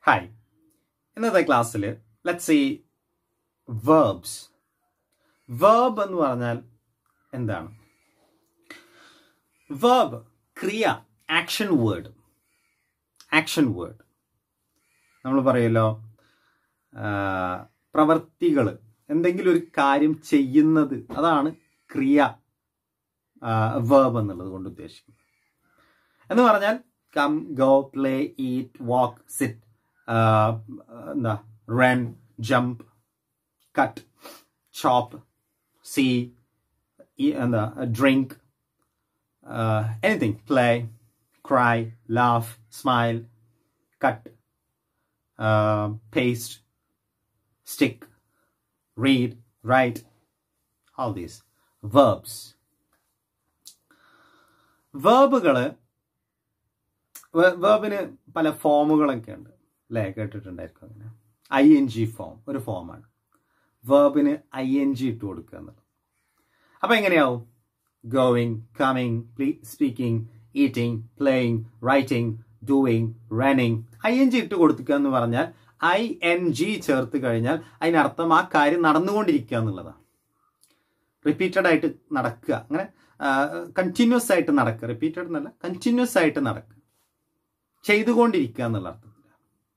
hi ഇന്നത്തെ ക്ലാസ്സിൽ let see verbs verb എന്ന് പറഞ്ഞാൽ എന്താണ് വേർബ് ക്രിയ ആക്ഷൻ വേർഡ് ആക്ഷൻ വേർഡ് നമ്മൾ പറയുമല്ലോ പ്രവർത്തികൾ എന്തെങ്കിലും ഒരു കാര്യം ചെയ്യുന്നത് അതാണ് ക്രിയ വേർബ് എന്നുള്ളത് കൊണ്ട് ഉദ്ദേശിക്കുന്നത് എന്ന് പറഞ്ഞാൽ come go play eat walk sit എന്താ run jump cut chop see എന്താ drink anything play cry laugh smile cut paste stick read write all these verbs വേർബുകൾ വേർബിന് പല ഫോമുകളൊക്കെ ഉണ്ട് അല്ലേ കേട്ടിട്ടുണ്ടായിരിക്കും അങ്ങനെ ഐ എൻ ജി ഫോം ഒരു ഫോമാണ് വേർബിന് ഐ എൻ ജി ഇട്ട് കൊടുക്കുക എന്നുള്ളത് അപ്പം എങ്ങനെയാവും going coming speaking eating playing writing doing running I N G ഇട്ട് കൊടുക്കുക എന്ന് പറഞ്ഞാൽ ഐ എൻ ജി ചേർത്ത് കഴിഞ്ഞാൽ അതിനർത്ഥം ആ കാര്യം നടന്നുകൊണ്ടിരിക്കുക എന്നുള്ളതാണ് റിപ്പീറ്റഡ് ആയിട്ട് നടക്കുക അങ്ങനെ കണ്ടിന്യൂസ് ആയിട്ട് നടക്കുക റിപ്പീറ്റഡ് എന്നല്ല കണ്ടിന്യൂസ് ആയിട്ട് നടക്കുക ചെയ്തുകൊണ്ടിരിക്കുക എന്നുള്ള അർത്ഥത്തിൽ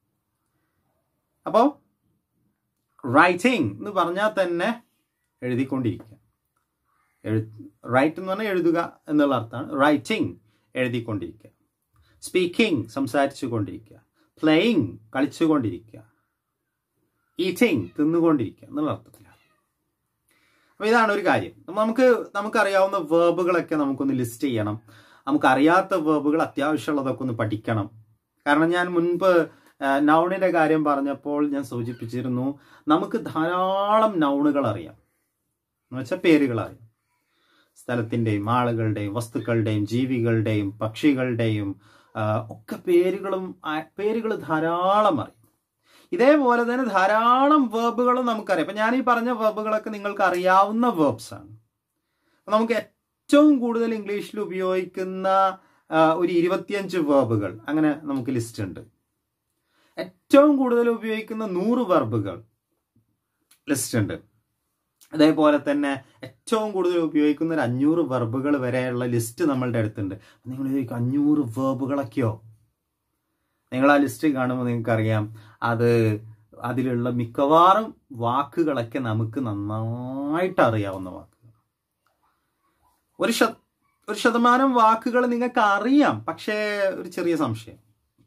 അപ്പോൾ റൈറ്റിംഗ് എന്ന് പറഞ്ഞാൽ തന്നെ എഴുതിക്കൊണ്ടിരിക്കുക എഴു റൈറ്റ് എന്ന് പറഞ്ഞാൽ എഴുതുക എന്നുള്ള അർത്ഥമാണ് റൈറ്റിംഗ് എഴുതിക്കൊണ്ടിരിക്കുക സ്പീക്കിംഗ് സംസാരിച്ചു കൊണ്ടിരിക്കുക പ്ലേയിങ് കളിച്ചുകൊണ്ടിരിക്കുക ഈറ്റിംഗ് തിന്നുകൊണ്ടിരിക്കുക എന്നുള്ള അർത്ഥത്തിലാണ് അപ്പോൾ ഇതാണ് ഒരു കാര്യം നമുക്ക് നമുക്കറിയാവുന്ന വേർബുകളൊക്കെ നമുക്കൊന്ന് ലിസ്റ്റ് ചെയ്യണം നമുക്കറിയാത്ത വേർബുകൾ അത്യാവശ്യമുള്ളതൊക്കെ ഒന്ന് പഠിക്കണം കാരണം ഞാൻ മുൻപ് നൗണിൻ്റെ കാര്യം പറഞ്ഞപ്പോൾ ഞാൻ സൂചിപ്പിച്ചിരുന്നു നമുക്ക് ധാരാളം നൗണുകൾ അറിയാം എന്ന് വെച്ചാൽ പേരുകൾ അറിയാം സ്ഥലത്തിൻ്റെയും ആളുകളുടെയും വസ്തുക്കളുടെയും ജീവികളുടെയും പക്ഷികളുടെയും ഒക്കെ പേരുകളും പേരുകൾ ധാരാളം അറിയാം ഇതേപോലെ തന്നെ ധാരാളം വേർബുകളും നമുക്കറിയാം അപ്പം ഞാൻ ഈ പറഞ്ഞ വേർബുകളൊക്കെ നിങ്ങൾക്ക് അറിയാവുന്ന വേർബ്സ് ആണ് നമുക്ക് ഏറ്റവും കൂടുതൽ ഇംഗ്ലീഷിൽ ഉപയോഗിക്കുന്ന ഒരു ഇരുപത്തിയഞ്ച് വേർബുകൾ അങ്ങനെ നമുക്ക് ലിസ്റ്റ് ഉണ്ട് ഏറ്റവും കൂടുതൽ ഉപയോഗിക്കുന്ന നൂറ് വെർബുകൾ ലിസ്റ്റ് ഉണ്ട് അതേപോലെ തന്നെ ഏറ്റവും കൂടുതൽ ഉപയോഗിക്കുന്ന ഒരു അഞ്ഞൂറ് വെർബുകൾ വരെയുള്ള ലിസ്റ്റ് നമ്മളുടെ അടുത്തുണ്ട് നിങ്ങൾ ചോദിക്കും അഞ്ഞൂറ് വേർബുകളൊക്കെയോ നിങ്ങൾ ആ ലിസ്റ്റ് കാണുമ്പോൾ നിങ്ങൾക്കറിയാം അത് അതിലുള്ള മിക്കവാറും വാക്കുകളൊക്കെ നമുക്ക് നന്നായിട്ട് അറിയാവുന്ന വാക്കുകൾ ഒരു ശ ഒരു ശതമാനം വാക്കുകൾ നിങ്ങൾക്ക് അറിയാം പക്ഷേ ഒരു ചെറിയ സംശയം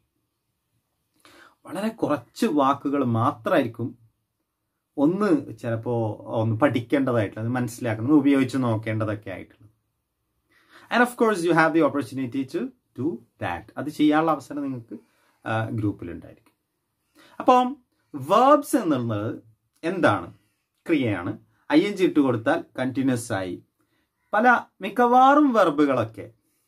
വളരെ കുറച്ച് വാക്കുകൾ മാത്രമായിരിക്കും ഒന്ന് ചിലപ്പോൾ ഒന്ന് പഠിക്കേണ്ടതായിട്ടുള്ളത് മനസ്സിലാക്കുന്നത് ഉപയോഗിച്ച് നോക്കേണ്ടതൊക്കെ ആയിട്ടുള്ളത് and of course you have the opportunity to do that അത് ചെയ്യാനുള്ള അവസരം നിങ്ങൾക്ക് ഗ്രൂപ്പിലുണ്ടായിരിക്കും അപ്പം വേർബ്സ് എന്നുള്ളത് എന്താണ് ക്രിയയാണ് ഐ എൻ ജി ഇട്ട് കൊടുത്താൽ കണ്ടിന്യൂസ് ആയി പല മിക്കവാറും വെർബുകളൊക്കെ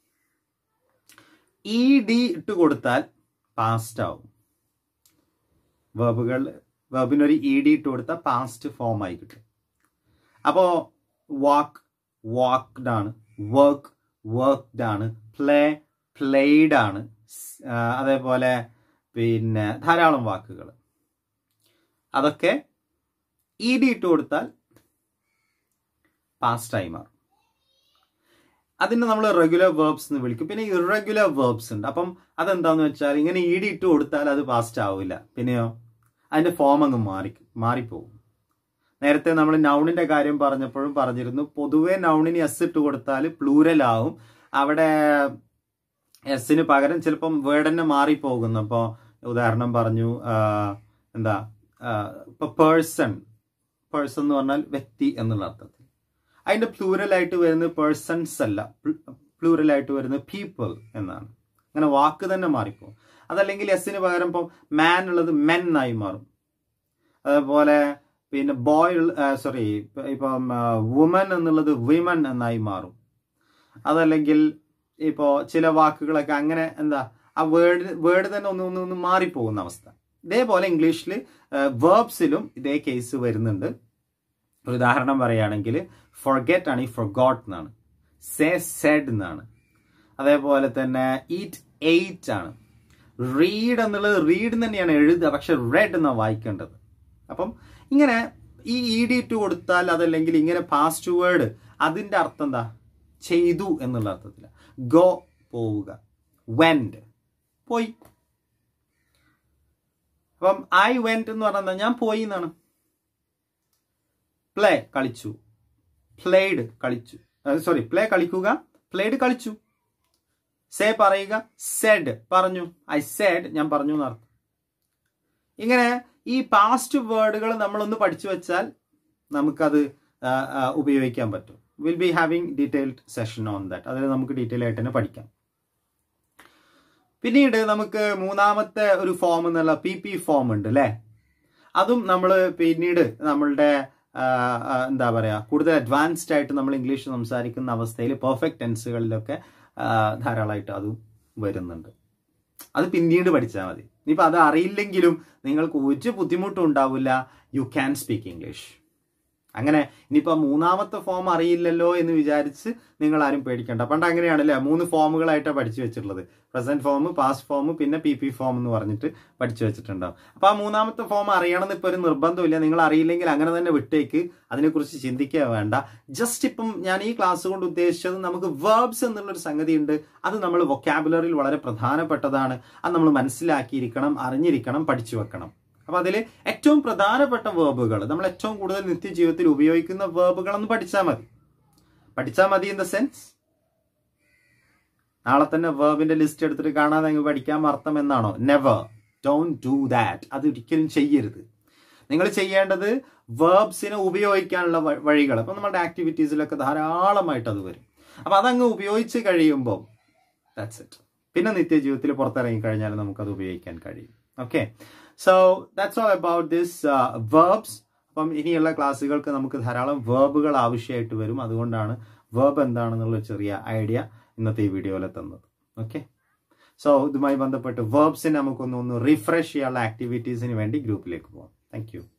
ഇ ഡി ഇട്ട് കൊടുത്താൽ പാസ്റ്റ് ആവും വെർബുകൾ വെർബിനൊരു ഇ ഡി ഇട്ട് കൊടുത്താൽ പാസ്റ്റ് ഫോം ആയി കിട്ടും അപ്പോൾ വാക്ക് വാക്ക്ഡ് ആണ് വർക്ക് വർക്ക്ഡ് ആണ് പ്ലേ പ്ലേഡ് ആണ് അതേപോലെ പിന്നെ ധാരാളം വാക്കുകൾ അതൊക്കെ ഇ ഡി ഇട്ട് കൊടുത്താൽ പാസ്റ്റായി മാറും അതിനെ നമ്മൾ റെഗുലർ വേർബ്സ് എന്ന് വിളിക്കും പിന്നെ ഇറഗുലർ വേർബ്സ് ഉണ്ട് അപ്പം അതെന്താന്ന് വെച്ചാൽ ഇങ്ങനെ ഇ ഡി ഇട്ട് കൊടുത്താൽ അത് പാസ്റ്റ് ആവില്ല പിന്നെയോ അതിന്റെ ഫോം അങ്ങ് മാറി മാറിപ്പോകും നേരത്തെ നമ്മൾ നൗണിന്റെ കാര്യം പറഞ്ഞപ്പോഴും പറഞ്ഞിരുന്നു പൊതുവെ നൗണിന് എസ് ഇട്ട് കൊടുത്താൽ പ്ലൂരൽ ആവും അവിടെ എസിന് പകരം ചിലപ്പം വേർഡ് തന്നെ മാറിപ്പോകുന്നു അപ്പോൾ ഉദാഹരണം പറഞ്ഞു എന്താ ഇപ്പൊ പേഴ്സൺ പേഴ്സൺ എന്ന് പറഞ്ഞാൽ വ്യക്തി എന്നുള്ള അർത്ഥത്തിൽ അതിന്റെ പ്ലൂറലായിട്ട് വരുന്നത് പേഴ്സൺസ് അല്ല പ്ലൂറലായിട്ട് വരുന്നത് പീപ്പിൾ എന്നാണ് അങ്ങനെ വാക്ക് തന്നെ മാറിപ്പോകും അതല്ലെങ്കിൽ എസിന് പകരം ഇപ്പം മാൻ ഉള്ളത് മെൻ ആയി മാറും അതേപോലെ പിന്നെ ബോയ് സോറി ഇപ്പം വുമൻ എന്നുള്ളത് വിമൻ എന്നായി മാറും അതല്ലെങ്കിൽ ഇപ്പോൾ ചില വാക്കുകളൊക്കെ അങ്ങനെ എന്താ ആ വേർഡ് വേർഡ് തന്നെ ഒന്ന് ഒന്ന് ഒന്ന് മാറിപ്പോകുന്ന അവസ്ഥ ഇതേപോലെ ഇംഗ്ലീഷിൽ വേർബ്സിലും ഇതേ കേസ് വരുന്നുണ്ട് ഒരു ഉദാഹരണം പറയുകയാണെങ്കിൽ ഫൊർഗെറ്റ് ആണ് ഈ ഫൊർഗോട്ട് എന്നാണ് സേ സെഡ് എന്നാണ് അതേപോലെ തന്നെ ഈറ്റ് എയ്റ്റ് ആണ് റീഡ് എന്നുള്ളത് റീഡ് തന്നെയാണ് എഴുതുക പക്ഷെ റെഡ് എന്നാണ് വായിക്കേണ്ടത് അപ്പം ഇങ്ങനെ ഈ ഇ ഡി ടു കൊടുത്താൽ അതല്ലെങ്കിൽ ഇങ്ങനെ പാസ്റ്റ് വേർഡ് അതിന്റെ അർത്ഥം എന്താ ചെയ്തു എന്നുള്ള അർത്ഥത്തില ഗോ പോവുക വെൻഡ് പോയി അപ്പം ഐ വെന്റ് എന്ന് പറഞ്ഞാൽ ഞാൻ പോയി എന്നാണ് പ്ലേ കളിച്ചു പ്ലേഡ് കളിച്ചു സോറി പ്ലേ കളിക്കുക പ്ലേഡ് കളിച്ചു സേ പറയുക സെഡ് പറഞ്ഞു ഐ സെഡ് ഞാൻ പറഞ്ഞു എന്നർത്ഥം ഇങ്ങനെ ഈ പാസ്റ്റ് വേർഡുകൾ നമ്മളൊന്ന് പഠിച്ചു വെച്ചാൽ നമുക്കത് ആ, ആ, ഉപയോഗിക്കാൻ പറ്റും will be having detailed session on that അതിൽ നമുക്ക് ഡീറ്റെയിൽ ആയിട്ട് തന്നെ പഠിക്കാം പിന്നീട് നമുക്ക് മൂന്നാമത്തെ ഒരു ഫോം എന്നുള്ള പി പി ഫോം ഉണ്ട് അല്ലേ അതും നമ്മൾ പിന്നീട് നമ്മളുടെ ആ, ആ, എന്താ പറയാ കൂടുതൽ അഡ്വാൻസ്ഡ് ആയിട്ട് നമ്മൾ ഇംഗ്ലീഷ് സംസാരിക്കുന്ന അവസ്ഥയിൽ പെർഫെക്റ്റ് ടെൻസുകളിലൊക്കെ ആ, ധാരാളമായിട്ട് അതും വരുന്നുണ്ട് അത് പിന്നീട് പഠിച്ചാൽ മതി ഇനിയിപ്പോൾ അത് അറിയില്ലെങ്കിലും നിങ്ങൾക്ക് ഒരു ബുദ്ധിമുട്ടും ഉണ്ടാവില്ല യു ക്യാൻ സ്പീക്ക് ഇംഗ്ലീഷ് അങ്ങനെ ഇനിയിപ്പോൾ മൂന്നാമത്തെ ഫോം അറിയില്ലല്ലോ എന്ന് വിചാരിച്ച് നിങ്ങൾ ആരും പേടിക്കണ്ട പണ്ട് അങ്ങനെയാണല്ലേ മൂന്ന് ഫോമുകളായിട്ടാണ് പഠിച്ചു വെച്ചിട്ടുള്ളത് പ്രസന്റ് ഫോം പാസ്റ്റ് ഫോം പിന്നെ പി പി ഫോം എന്ന് പറഞ്ഞിട്ട് പഠിച്ചു വെച്ചിട്ടുണ്ടാവും അപ്പോൾ ആ മൂന്നാമത്തെ ഫോം അറിയണമെന്ന് ഇപ്പോൾ ഒരു നിർബന്ധമില്ല നിങ്ങൾ അറിയില്ലെങ്കിൽ അങ്ങനെ തന്നെ വിട്ടേക്ക് അതിനെക്കുറിച്ച് ചിന്തിക്കുക വേണ്ട ജസ്റ്റ് ഇപ്പം ഞാൻ ഈ ക്ലാസ് കൊണ്ട് ഉദ്ദേശിച്ചത് നമുക്ക് വേർബ്സ് എന്നുള്ളൊരു സംഗതി ഉണ്ട് അത് നമ്മൾ വൊക്കാബുലറിയിൽ വളരെ പ്രധാനപ്പെട്ടതാണ് അത് നമ്മൾ മനസ്സിലാക്കിയിരിക്കണം അറിഞ്ഞിരിക്കണം പഠിച്ചു വെക്കണം അപ്പൊ അതിൽ ഏറ്റവും പ്രധാനപ്പെട്ട വേർബുകൾ നമ്മൾ ഏറ്റവും കൂടുതൽ നിത്യജീവിതത്തിൽ ഉപയോഗിക്കുന്ന വേർബുകൾ ഒന്ന് പഠിച്ചാൽ മതി പഠിച്ചാൽ മതി ഇൻ ദ സെൻസ് നാളെ തന്നെ വേർബിന്റെ ലിസ്റ്റ് എടുത്തിട്ട് കാണാതെ അങ്ങ് പഠിക്കാൻ അർത്ഥം എന്നാണോ നെവർ ഡോണ്ട് ഡു ദാറ്റ് അത് ഒരിക്കലും ചെയ്യരുത് നിങ്ങൾ ചെയ്യേണ്ടത് വേർബ്സിനെ ഉപയോഗിക്കാനുള്ള വഴികൾ അപ്പൊ നമ്മുടെ ആക്ടിവിറ്റീസിലൊക്കെ ധാരാളമായിട്ട് അത് വരും അപ്പൊ അതങ്ങ് ഉപയോഗിച്ച് കഴിയുമ്പോൾ ദാറ്റ്സ് ഇറ്റ് പിന്നെ നിത്യജീവിതത്തിൽ പുറത്തിറങ്ങി കഴിഞ്ഞാൽ നമുക്കത് ഉപയോഗിക്കാൻ കഴിയും okay so that's all about this verbs അപ്പം ഇനിയുള്ള ക്ലാസ്സുകൾക്ക് നമുക്ക് ധാരാളം വേർബുകൾ ആവശ്യമായിട്ട് വരും അതുകൊണ്ടാണ് വേർബ് എന്താണെന്നുള്ള ചെറിയ ഐഡിയ ഇന്നത്തെ ഈ വീഡിയോയിൽ തന്നത് ഓക്കെ സോ ഇതുമായി ബന്ധപ്പെട്ട് വേർബ്സിനെ നമുക്കൊന്ന് ഒന്ന് റിഫ്രഷ് ചെയ്യാനുള്ള ആക്ടിവിറ്റീസിന് വേണ്ടി ഗ്രൂപ്പിലേക്ക് പോകാം താങ്ക് യു